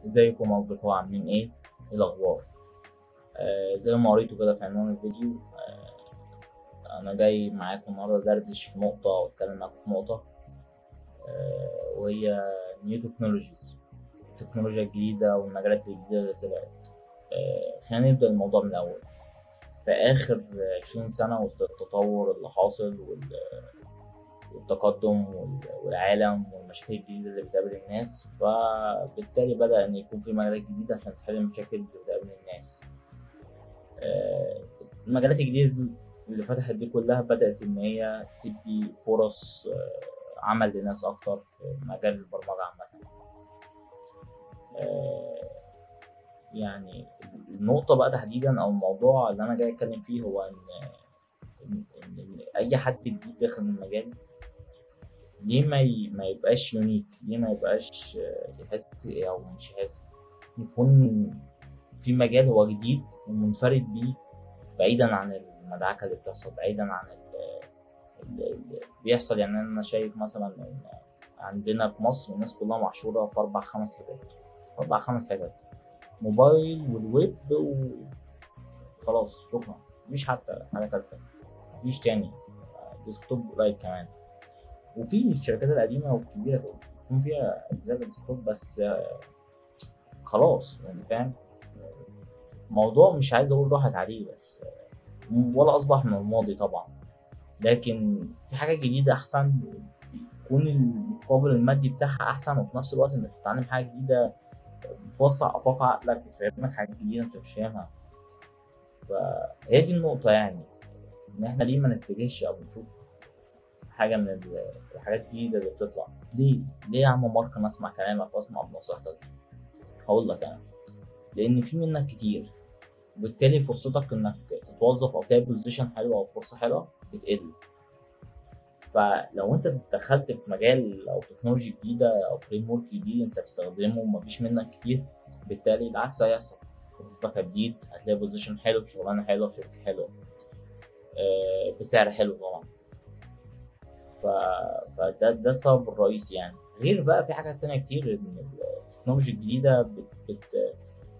ازيكم اصدقاء عاملين ايه؟ ايه الاخبار؟ آه زي ما قريتوا كده في عنوان الفيديو آه انا جاي معاكم النهارده دردش في نقطة واتكلم معاكم في نقطة آه وهي نيو تكنولوجيز التكنولوجيا الجديدة والمجالات الجديدة اللي طلعت آه خلينا نبدأ الموضوع من الأول في آخر عشرين سنة وسط التطور اللي حاصل وال والتقدم والعالم والمشاكل الجديدة اللي بتقابل الناس فبالتالي بدأ إن يكون في مجالات جديدة عشان تحل المشاكل اللي بتقابل الناس المجالات الجديدة اللي فتحت دي كلها بدأت إن هي تدي فرص عمل لناس أكتر في مجال البرمجة عامة يعني النقطة بقى تحديدا أو الموضوع اللي أنا جاي أتكلم فيه هو إن إن, إن أي حد جديد داخل المجال ليه ما ي... ما يبقاش يونيك ليه ما يبقاش يحس او مش يحس يكون في مجال هو جديد ومنفرد بيه بعيدا عن المدعكة اللي بتحصل بعيدا عن اللي بيحصل يعني انا شايف مثلا ان عندنا في مصر الناس كلها محشورة في اربع خمس حاجات اربع خمس حاجات موبايل والويب وخلاص شكرا مفيش حتى حاجة تالتة مفيش تاني ديسكتوب قليل كمان وفي الشركات القديمه والكبيره يكون فيها اجزاء ديسكتوب بس خلاص يعني فاهم الموضوع مش عايز اقول راحت عليه بس ولا اصبح من الماضي طبعا لكن في حاجه جديده احسن يكون المقابل المادي بتاعها احسن وفي نفس الوقت انك تتعلم حاجه جديده بتوسع افاق عقلك بتفهمك حاجات جديده انت مش فاهمها فهي دي النقطه يعني ان احنا ليه ما نتجهش او نشوف حاجه من الحاجات الجديده اللي بتطلع ليه ليه يا عم مارك انا اسمع كلامك واسمع بنصيحتك هقول لك انا لان في منك كتير وبالتالي فرصتك انك تتوظف او تلاقي بوزيشن حلو او فرصه حلوه بتقل فلو انت دخلت في مجال او تكنولوجي جديده او فريم ورك جديد انت بتستخدمه ومفيش منك كتير بالتالي العكس هيحصل فرصتك هتزيد هتلاقي بوزيشن حلو في شغلانه حلوه في شركه حلوه أه بسعر حلو طبعا ف... فده ده السبب الرئيسي يعني غير بقى في حاجات تانية كتير ان التكنولوجيا الجديدة بت... بت...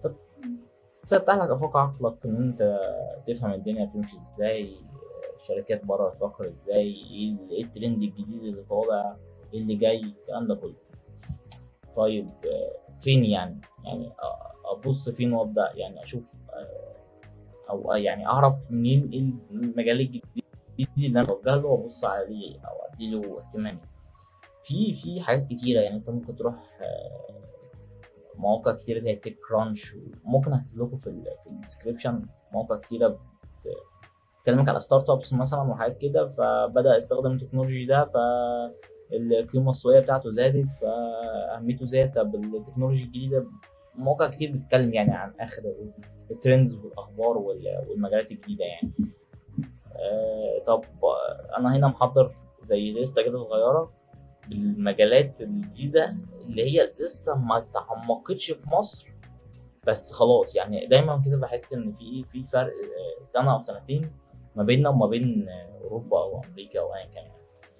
بتفتح لك افاق عقلك ان انت تفهم الدنيا بتمشي ازاي الشركات بره بتفكر ازاي ايه الترند الجديد اللي طالع ايه اللي جاي الكلام ده كله طيب فين يعني يعني ابص فين وابدا يعني اشوف او يعني اعرف منين ايه المجال الجديد اللي انا اوجه له وابص عليه او اديله اهتمامي في في حاجات كتيره يعني انت ممكن تروح مواقع كتيره زي تيك كرانش وممكن اكتب لكم في في الديسكربشن مواقع كتيره بتكلمك على ستارت ابس مثلا وحاجات كده فبدا يستخدم التكنولوجي ده فالقيمه السوقيه بتاعته زادت فاهميته زادت طب التكنولوجي الجديده مواقع كتير بتتكلم يعني عن اخر الترندز والاخبار والمجالات الجديده يعني آه طب انا هنا محضر زي لسته كده صغيره بالمجالات الجديده اللي هي لسه ما تعمقتش في مصر بس خلاص يعني دايما كده بحس ان في في فرق سنه او سنتين ما بيننا وما بين اوروبا او امريكا او ايا كان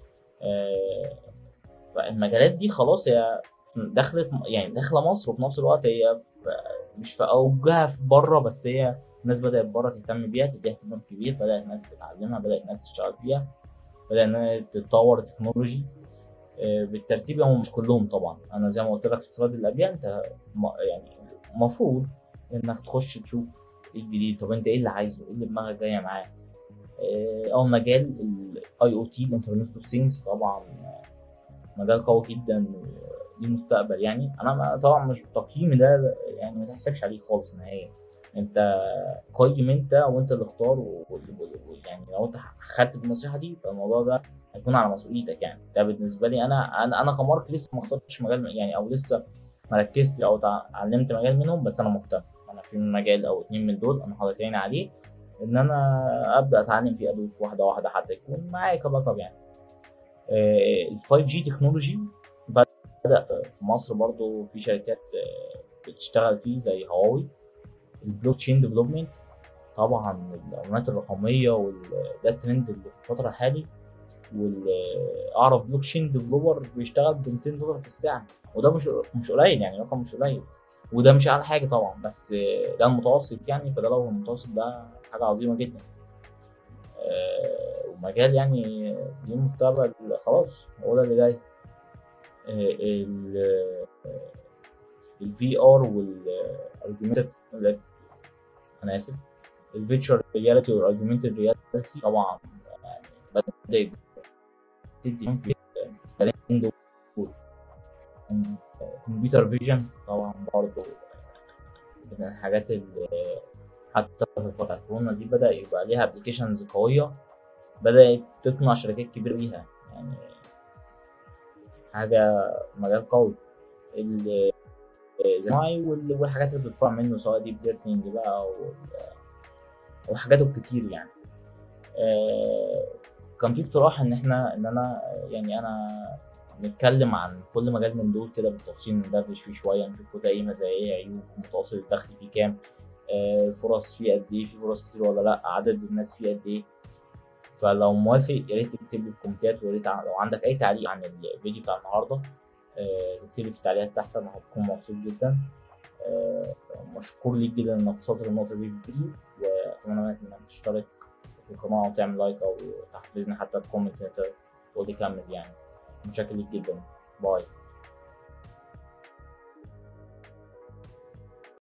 آه فالمجالات دي خلاص هي دخلت يعني داخله مصر وفي نفس الوقت هي مش في اوجها في بره بس هي الناس بدأت بره تهتم بيها تديها اهتمام كبير بدأت الناس تتعلمها بدأت الناس تشتغل فيها بدأت الناس تتطور التكنولوجي بالترتيب هم مش كلهم طبعا انا زي ما قلت لك في السلايد اللي قبلها انت يعني المفروض انك تخش تشوف ايه الجديد طب انت ايه اللي عايزه ايه اللي دماغك جايه معاه اول مجال الاي او تي الانترنت اوف ثينجز طبعا مجال قوي جدا ليه مستقبل يعني انا طبعا مش تقييمي ده يعني ما تحسبش عليه خالص نهائيا انت قيم انت وانت اللي اختار ويعني لو انت خدت بالنصيحه دي فالموضوع ده هيكون على مسؤوليتك يعني ده بالنسبه لي انا انا انا كمارك لسه ما اخترتش مجال يعني او لسه ما ركزتش او اتعلمت مجال منهم بس انا مهتم انا في مجال او اتنين من دول انا حاطط عيني عليه ان انا ابدا اتعلم فيه ادوس واحده واحده حتى يكون معايا كباك اب يعني ال 5 جي تكنولوجي بدا في مصر برضو في شركات بتشتغل فيه زي هواوي البلوك تشين ديفلوبمنت طبعا العملات الرقميه وده الترند اللي في الفتره الحالي والاعرف بلوك تشين ديفلوبر بيشتغل ب 200 دولار في الساعه وده مش مش قليل يعني رقم مش قليل وده مش اعلى حاجه طبعا بس ده المتوسط يعني فده لو المتوسط ده حاجه عظيمه جدا آه، ومجال يعني ليه مستقبل خلاص هو ده اللي جاي الفي ار والارجيومنتد انا اسف الفيتشر رياليتي والارجيومنتد رياليتي طبعا يعني بدا تدي كمبيوتر فيجن طبعا برضه من الحاجات اللي حتى في فترة كورونا دي بدأ يبقى ليها ابلكيشنز قوية بدأت تقنع شركات كبيرة بيها يعني حاجة مجال قوي الصناعي والحاجات اللي بتطلع منه سواء ديب ليرنينج بقى وحاجاته كتير يعني آه، كان في اقتراح ان احنا ان انا يعني انا نتكلم عن كل مجال من دول كده بالتفصيل ندردش فيه شويه نشوف ده ايه مزايا ايه عيوب متوسط الدخل فيه كام الفرص آه، فيه قد ايه في فرص كتير ولا لا عدد الناس فيه قد ايه فلو موافق يا ريت تكتب لي في الكومنتات ويا ريت لو عندك اي تعليق عن الفيديو بتاع النهارده آه، اكتب لي في التعليقات تحت انا هكون مبسوط جدا آه، مشكور ليك جدا انك وصلت للنقطه دي في الفيديو واتمنى منك انك تشترك في القناه وتعمل لايك او تحفزني حتى بكومنت تقول لي كمل يعني متشكر ليك جدا باي